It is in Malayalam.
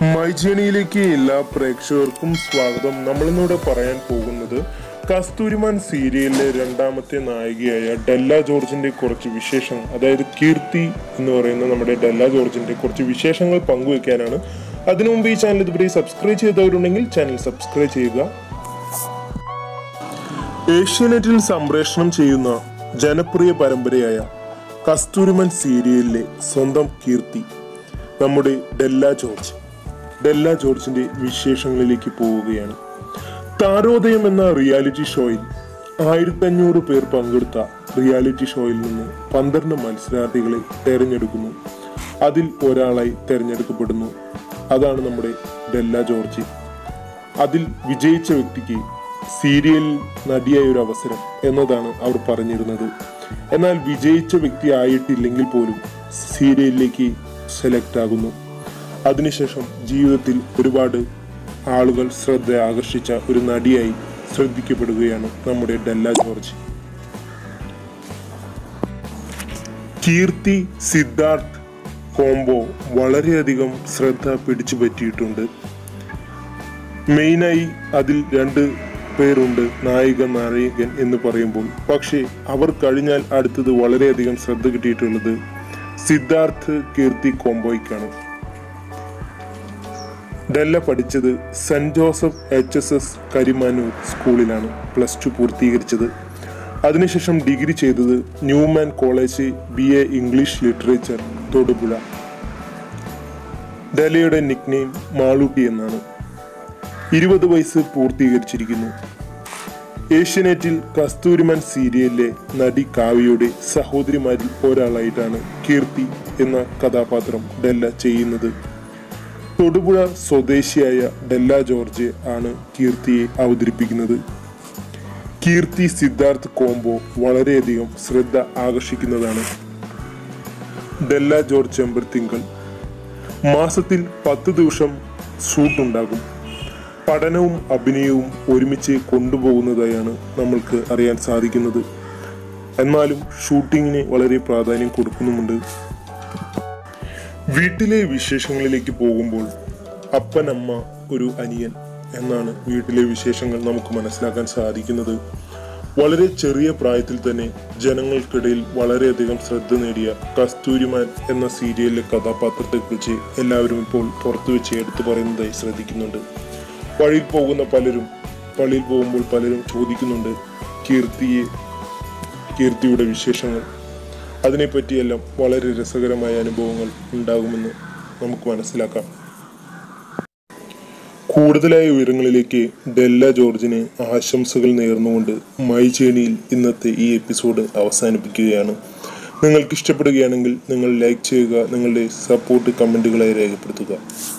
മൈജേണിയിലേക്ക് എല്ലാ പ്രേക്ഷകർക്കും സ്വാഗതം നമ്മളിന്നിവിടെ പറയാൻ പോകുന്നത് കസ്തൂരിമാൻ സീരിയലിലെ രണ്ടാമത്തെ നായികയായ ഡെല്ല ജോർജിന്റെ കുറച്ച് വിശേഷങ്ങൾ അതായത് കീർത്തി എന്ന് പറയുന്ന നമ്മുടെ ഡെല്ല ജോർജിന്റെ കുറച്ച് വിശേഷങ്ങൾ പങ്കുവെക്കാനാണ് അതിനു മുമ്പ് ഈ ചാനൽ ഇതുവരെ സബ്സ്ക്രൈബ് ചെയ്തവരുണ്ടെങ്കിൽ ചാനൽ സബ്സ്ക്രൈബ് ചെയ്യുക ഏഷ്യാനെറ്റിൽ സംപ്രേഷണം ചെയ്യുന്ന ജനപ്രിയ പരമ്പരയായ കസ്തൂരിമൻ സീരിയലിലെ സ്വന്തം കീർത്തി നമ്മുടെ ഡെല്ല ജോർജ് ഡെല്ല ജോർജിന്റെ വിശേഷങ്ങളിലേക്ക് പോവുകയാണ് താരോദയം എന്ന റിയാലിറ്റി ഷോയിൽ ആയിരത്തി അഞ്ഞൂറ് പേർ പങ്കെടുത്ത റിയാലിറ്റി ഷോയിൽ നിന്ന് പന്ത്രണ്ട് മത്സരാർത്ഥികളെ തെരഞ്ഞെടുക്കുന്നു അതിൽ ഒരാളായി തെരഞ്ഞെടുക്കപ്പെടുന്നു അതാണ് നമ്മുടെ ഡെല്ല ജോർജ് അതിൽ വിജയിച്ച വ്യക്തിക്ക് സീരിയലിൽ നടിയായ ഒരു അവസരം എന്നതാണ് അവർ പറഞ്ഞിരുന്നത് എന്നാൽ വിജയിച്ച വ്യക്തി ആയിട്ടില്ലെങ്കിൽ പോലും സീരിയലിലേക്ക് സെലക്ട് ആകുന്നു അതിനുശേഷം ജീവിതത്തിൽ ഒരുപാട് ആളുകൾ ശ്രദ്ധ ആകർഷിച്ച ഒരു നടിയായി ശ്രദ്ധിക്കപ്പെടുകയാണ് നമ്മുടെ ഡെല്ല ജോർജ് കീർത്തി സിദ്ധാർത്ഥ് കോംബോ വളരെയധികം ശ്രദ്ധ പിടിച്ചു പറ്റിയിട്ടുണ്ട് മെയിനായി അതിൽ രണ്ട് പേരുണ്ട് നായിക നായകൻ എന്ന് പറയുമ്പോൾ പക്ഷേ അവർ കഴിഞ്ഞാൽ അടുത്തത് വളരെയധികം ശ്രദ്ധ കിട്ടിയിട്ടുള്ളത് സിദ്ധാർത്ഥ് കീർത്തി കോംബോയ്ക്കാണ് ഡെല്ല പഠിച്ചത് Saint Joseph H S S Karimannoor സ്കൂളിലാണ് പ്ലസ് ടു പൂർത്തീകരിച്ചത് അതിനുശേഷം ഡിഗ്രി ചെയ്തത് Newman College B A English literature Thodupuzha ഡെലയുടെ നിക്നെയിം മാളൂട്ടി എന്നാണ് ഇരുപത് വയസ്സ് പൂർത്തീകരിച്ചിരിക്കുന്നു ഏഷ്യനെറ്റിൽ കസ്തൂരിമൻ സീരിയലിലെ നടി കാവ്യയുടെ സഹോദരിമാരിൽ ഒരാളായിട്ടാണ് കീർത്തി എന്ന കഥാപാത്രം ഡെല്ല ചെയ്യുന്നത് തൊടുപുഴ സ്വദേശിയായ ഡെല്ല ജോർജ് ആണ് കീർത്തിയെ അവതരിപ്പിക്കുന്നത് കീർത്തി സിദ്ധാർത്ഥ് കോംബോ വളരെയധികം ശ്രദ്ധ ആകർഷിക്കുന്നതാണ് ഡെല്ല ജോർജ് ചെമ്പർത്തിങ്കൾ മാസത്തിൽ പത്ത് ദിവസം ഷൂട്ടുണ്ടാകും പഠനവും അഭിനയവും ഒരുമിച്ച് കൊണ്ടുപോകുന്നതായാണ് നമ്മൾക്ക് അറിയാൻ സാധിക്കുന്നത് എന്നാലും ഷൂട്ടിങ്ങിന് വളരെ പ്രാധാന്യം കൊടുക്കുന്നുമുണ്ട് വീട്ടിലെ വിശേഷങ്ങളിലേക്ക് പോകുമ്പോൾ അപ്പൻ അമ്മ ഒരു അനിയൻ എന്നാണ് വീട്ടിലെ വിശേഷങ്ങൾ നമുക്ക് മനസ്സിലാക്കാൻ സാധിക്കുന്നത് വളരെ ചെറിയ പ്രായത്തിൽ തന്നെ ജനങ്ങൾക്കിടയിൽ വളരെയധികം ശ്രദ്ധ നേടിയ കസ്തൂരിമാൻ എന്ന സീരിയലിലെ കഥാപാത്രത്തെക്കുറിച്ച് എല്ലാവരും ഇപ്പോൾ പുറത്തു വെച്ച് എടുത്തു പറയുന്നതായി ശ്രദ്ധിക്കുന്നുണ്ട് വഴിയിൽ പോകുന്ന പലരും പള്ളിയിൽ പോകുമ്പോൾ പലരും ചോദിക്കുന്നുണ്ട് കീർത്തിയെ കീർത്തിയുടെ വിശേഷങ്ങൾ അതിനെപ്പറ്റിയെല്ലാം വളരെ രസകരമായ അനുഭവങ്ങൾ ഉണ്ടാകുമെന്ന് നമുക്ക് മനസ്സിലാക്കാം കൂടുതലായ വിവരങ്ങളിലേക്ക് ഡെല്ല ജോർജിന് ആശംസകൾ നേർന്നുകൊണ്ട് മൈ ചേണിയിൽ ഇന്നത്തെ ഈ എപ്പിസോഡ് അവസാനിപ്പിക്കുകയാണ് നിങ്ങൾക്ക് ഇഷ്ടപ്പെടുകയാണെങ്കിൽ നിങ്ങൾ ലൈക്ക് ചെയ്യുക നിങ്ങളുടെ സപ്പോർട്ട് കമൻറ്റുകളായി രേഖപ്പെടുത്തുക